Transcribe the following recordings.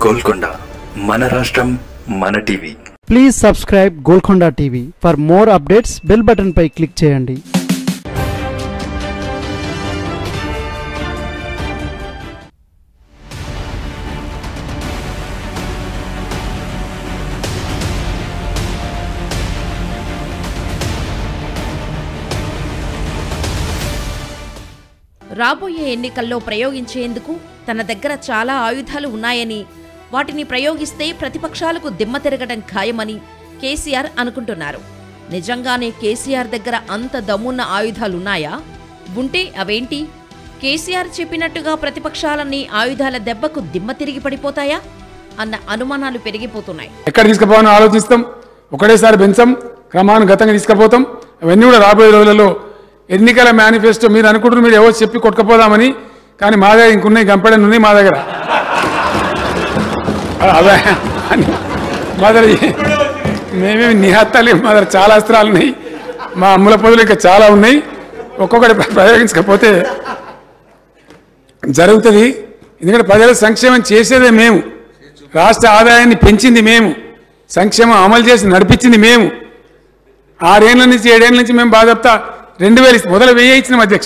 గోల్కొండ మన రాష్ట్రం మన TV please subscribe Golconda TV for more updates bell button పై క్లిక్ చేయండి రాబోయే ఎన్నికల్లో ప్రయోగించేందుకు తన దగ్గర చాలా ఆయుధాలు ఉన్నాయని వాటిని ప్రయోగిస్తే ప్రతిపక్షాలకు దిమ్మ తిరగడం ఖాయమని కేసీఆర్ అనుకుంటున్నారు నిజంగానే కేసీఆర్ దగ్గర అంత దమ్మున్న ఆయుధాలున్నాయా ఉంటే అవేంటి కేసీఆర్ చెప్పినట్టుగా ప్రతిపక్షాలన్నీ ఆయుధాల దెబ్బకు దిమ్మ తిరిగి పడిపోతాయా అన్న అనుమానాలు పెరిగిపోతున్నాయి ఎక్కడ తీసుకుపోవాలని ఆలోచిస్తాం ఒకటేసారి పెంచాం క్రమానుగతంగా తీసుకుపోతాం అవన్నీ కూడా రాబోయే రోజులలో ఎన్నికల మేనిఫెస్టో మీరు అనుకుంటున్నారు మీరు ఎవరు చెప్పి కొట్టుకుపోదామని కానీ మా దగ్గర ఇంకున్నాయి గంపెడని ఉన్నాయి మా దగ్గర అవే అని మా దగ్గర మేమేమి నిహత్తాలి మా దగ్గర చాలా అస్త్రాలు ఉన్నాయి మా అమ్ముల పొదులు ఇంకా చాలా ఉన్నాయి ఒక్కొక్కటి ప్రయోగించకపోతే జరుగుతుంది ఎందుకంటే ప్రజల సంక్షేమం చేసేదే మేము రాష్ట్ర ఆదాయాన్ని పెంచింది మేము సంక్షేమం అమలు చేసి నడిపించింది మేము ఆరేళ్ల నుంచి ఏడేళ్ల నుంచి మేము బాధప్తా రెండు వేలు ఇస్తాం. మొదలు వెయ్యి ఇచ్చినాం అధ్యక్ష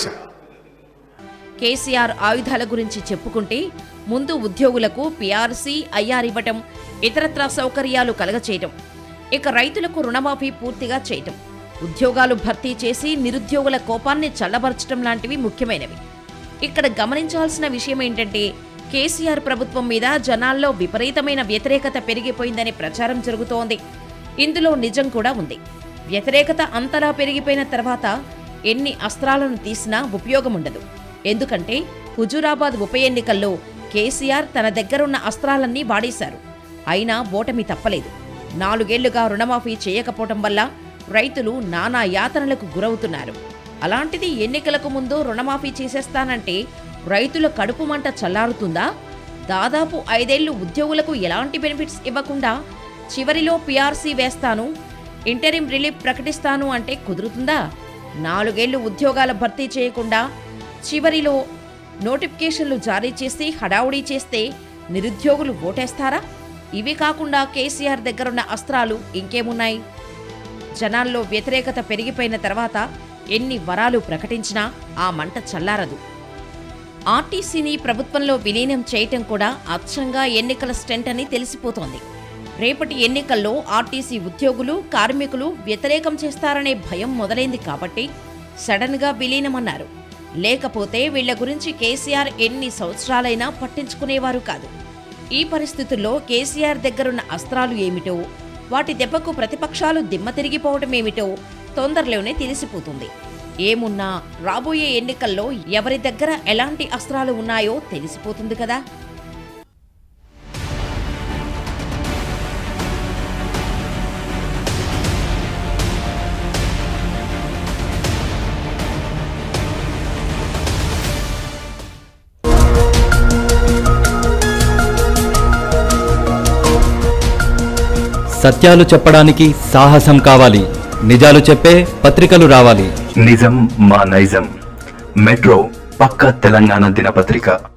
కేసీఆర్ ఆయుధాల గురించి చెప్పుకుంటే ముందు ఉద్యోగులకు పీఆర్సీ ఐఆర్ ఇవ్వటం ఇతరత్రా సౌకర్యాలు కలగచేయటం ఇక రైతులకు రుణమాఫీ పూర్తిగా చేయటం ఉద్యోగాలు భర్తీ చేసి నిరుద్యోగుల కోపాన్ని చల్లబరచడం లాంటివి ముఖ్యమైనవి ఇక్కడ గమనించాల్సిన విషయం ఏంటంటే కేసీఆర్ ప్రభుత్వం మీద జనాల్లో విపరీతమైన వ్యతిరేకత పెరిగిపోయిందనే ప్రచారం జరుగుతోంది ఇందులో నిజం కూడా ఉంది వ్యతిరేకత అంతలా పెరిగిపోయిన తర్వాత ఎన్ని అస్త్రాలను తీసినా ఉపయోగం ఉండదు ఎందుకంటే హుజూరాబాద్ ఉప ఎన్నికల్లో కేసీఆర్ తన దగ్గరున్న అస్త్రాలన్నీ వాడేశారు అయినా ఓటమి తప్పలేదు నాలుగేళ్లుగా రుణమాఫీ చేయకపోవటం వల్ల రైతులు నానా యాతనలకు గురవుతున్నారు అలాంటిది ఎన్నికలకు ముందు రుణమాఫీ చేసేస్తానంటే రైతుల కడుపు మంట చల్లారుతుందా దాదాపు ఐదేళ్లు ఉద్యోగులకు ఎలాంటి బెనిఫిట్స్ ఇవ్వకుండా చివరిలో పీఆర్సీ వేస్తాను ఇంటరిం రిలీఫ్ ప్రకటిస్తాను అంటే కుదురుతుందా నాలుగేళ్లు ఉద్యోగాల భర్తీ చేయకుండా చివరిలో నోటిఫికేషన్లు జారీ చేసి హడావుడి చేస్తే నిరుద్యోగులు ఓటేస్తారా ఇవి కాకుండా కేసీఆర్ దగ్గరున్న అస్త్రాలు ఇంకేమున్నాయి జనాల్లో వ్యతిరేకత పెరిగిపోయిన తర్వాత ఎన్ని వరాలు ప్రకటించినా ఆ మంట చల్లారదు ఆర్టీసీని ప్రభుత్వంలో విలీనం చేయటం కూడా అచ్చంగా ఎన్నికల స్టెంట్ అని తెలిసిపోతోంది రేపటి ఎన్నికల్లో ఆర్టీసీ ఉద్యోగులు కార్మికులు వ్యతిరేకం చేస్తారనే భయం మొదలైంది కాబట్టి సడన్గా విలీనమన్నారు లేకపోతే వీళ్ల గురించి కేసీఆర్ ఎన్ని సంవత్సరాలైనా పట్టించుకునేవారు కాదు ఈ పరిస్థితుల్లో కేసీఆర్ దగ్గరున్న అస్త్రాలు ఏమిటో వాటి దెబ్బకు ప్రతిపక్షాలు దిమ్మ తిరిగిపోవటమేమిటో తొందరలోనే తెలిసిపోతుంది ఏమున్నా రాబోయే ఎన్నికల్లో ఎవరి దగ్గర ఎలాంటి అస్త్రాలు ఉన్నాయో తెలిసిపోతుంది కదా సత్యాలు చెప్పడానికి సాహసం కావాలి నిజాలు చెప్పే పత్రికలు రావాలి నిజం మా నైజం మెట్రో పక్క తెలంగాణ దినపత్రిక